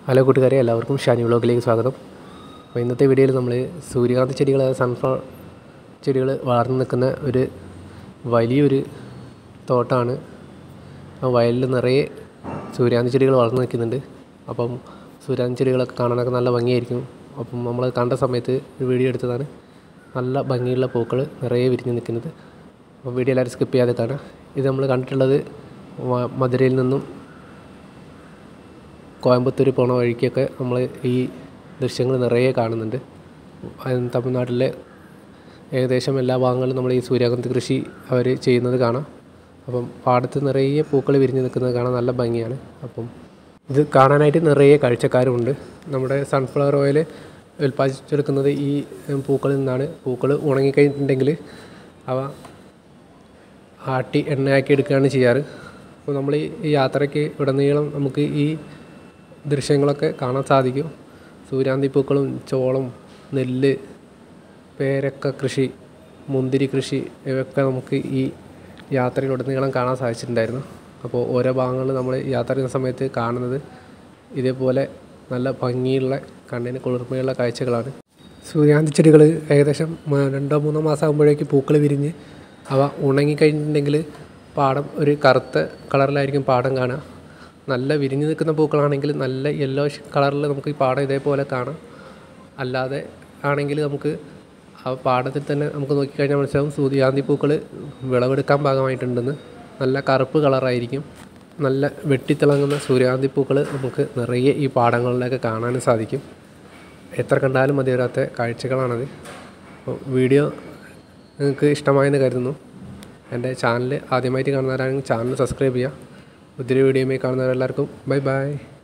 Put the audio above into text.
hello കൂട്ടുകാരെ എല്ലാവർക്കും ഷാനി വ്ളോഗിലേക്ക് സ്വാഗതം അപ്പോൾ ഇന്നത്തെ വീഡിയോയിൽ നമ്മൾ സൂര്യകാന്തി ചെടികൾ സൺഫ്ലവർ ചെടികൾ വളർന്നു നിൽക്കുന്ന ഒരു വലിയൊരു തോട്ടമാണ് ആ വയലിൽ നിറയെ സൂര്യകാന്തി ചെടികൾ വളർന്നു നിൽക്കുന്നുണ്ട് അപ്പം സൂര്യകാന്തി ചെടികളൊക്കെ കാണാനൊക്കെ നല്ല ഭംഗിയായിരിക്കും അപ്പം നമ്മൾ കണ്ട സമയത്ത് ഒരു വീഡിയോ എടുത്തതാണ് നല്ല ഭംഗിയുള്ള പൂക്കൾ നിറയെ വിരിഞ്ഞ് നിൽക്കുന്നത് അപ്പോൾ വീഡിയോ എല്ലാവരും സ്കിപ്പ് ചെയ്യാതെ കാണാം ഇത് നമ്മൾ കണ്ടിട്ടുള്ളത് മ- മധുരയിൽ നിന്നും കോയമ്പത്തൂർ പോണ വഴിക്കൊക്കെ നമ്മൾ ഈ ദൃശ്യങ്ങൾ നിറയെ കാണുന്നുണ്ട് അത് തമിഴ്നാട്ടിലെ ഏകദേശം എല്ലാ ഭാഗങ്ങളിലും നമ്മൾ ഈ സൂര്യകാന്തി കൃഷി അവർ ചെയ്യുന്നത് കാണാം അപ്പം പാടത്ത് നിറയെ പൂക്കൾ വിരിഞ്ഞ് നിൽക്കുന്നത് കാണാൻ നല്ല ഭംഗിയാണ് അപ്പം ഇത് കാണാനായിട്ട് നിറയെ കാഴ്ചക്കാരുമുണ്ട് നമ്മുടെ സൺഫ്ലവർ ഓയിൽ ഉൽപ്പാദിപ്പിച്ചെടുക്കുന്നത് ഈ ഉം, പൂക്കളിൽ നിന്നാണ് പൂക്കൾ ഉണങ്ങിക്കഴിഞ്ഞിട്ടുണ്ടെങ്കിൽ അവ ആട്ടി എണ്ണയാക്കി എടുക്കുകയാണ് ചെയ്യാറ് അപ്പോൾ നമ്മൾ ഈ യാത്രയ്ക്ക് ഉടനീളം നമുക്ക് ഈ ദൃശ്യങ്ങളൊക്കെ കാണാൻ സാധിക്കും സൂര്യാന്തി പൂക്കളും ചോളം നെല്ല് പേരക്ക കൃഷി മുന്തിരി കൃഷി ഇവയൊക്കെ നമുക്ക് ഈ യാത്രയിലുടനീളം കാണാൻ സാധിച്ചിട്ടുണ്ടായിരുന്നു അപ്പോൾ ഓരോ ഭാഗങ്ങളിൽ നമ്മൾ യാത്ര ചെയ്യുന്ന സമയത്ത് കാണുന്നത് ഇതേപോലെ നല്ല ഭംഗിയുള്ള കണ്ണിന് കുളിർമയുള്ള കാഴ്ചകളാണ് സൂര്യാന്തി ചെടികൾ ഏകദേശം മ- രണ്ടോ മൂന്നോ മാസം ആകുമ്പോഴേക്ക് പൂക്കൾ വിരിഞ്ഞ് അവ ഉണങ്ങിക്കഴിഞ്ഞിട്ടുണ്ടെങ്കിൽ പാടം ഒരു കറുത്ത കളറിലായിരിക്കും പാടം കാണുക നല്ല വിരിഞ്ഞ് നിൽക്കുന്ന പൂക്കളാണെങ്കിൽ നല്ല യെല്ലോ കളറിൽ നമുക്ക് ഈ പാടം ഇതേപോലെ കാണാം അല്ലാതെ ആണെങ്കിൽ നമുക്ക് ആ പാടത്തിൽ തന്നെ നമുക്ക് നോക്കിക്കഴിഞ്ഞാൽ മനസ്സിലാവും സൂര്യാന്തി പൂക്കൾ വിളവെടുക്കാൻ ഭാഗമായിട്ടുണ്ടെന്ന് നല്ല കറുപ്പ് കളറായിരിക്കും നല്ല വെട്ടിത്തിളങ്ങുന്ന സൂര്യാന്തി പൂക്കൾ നമുക്ക് നിറയെ ഈ പാടങ്ങളിലൊക്കെ കാണാനും സാധിക്കും എത്ര കണ്ടാലും മതി വരാത്ത കാഴ്ചകളാണത് അപ്പോൾ വീഡിയോ നിങ്ങൾക്ക് ഇഷ്ടമായെന്ന് കരുതുന്നു എൻ്റെ ചാനൽ ആദ്യമായിട്ട് കാണുന്നവരാണെങ്കിൽ ചാനൽ സബ്സ്ക്രൈബ് ചെയ്യുക പുതിയൊരു വീഡിയോയുമായി കാണുന്നവരെല്ലാവർക്കും ബൈ ബൈ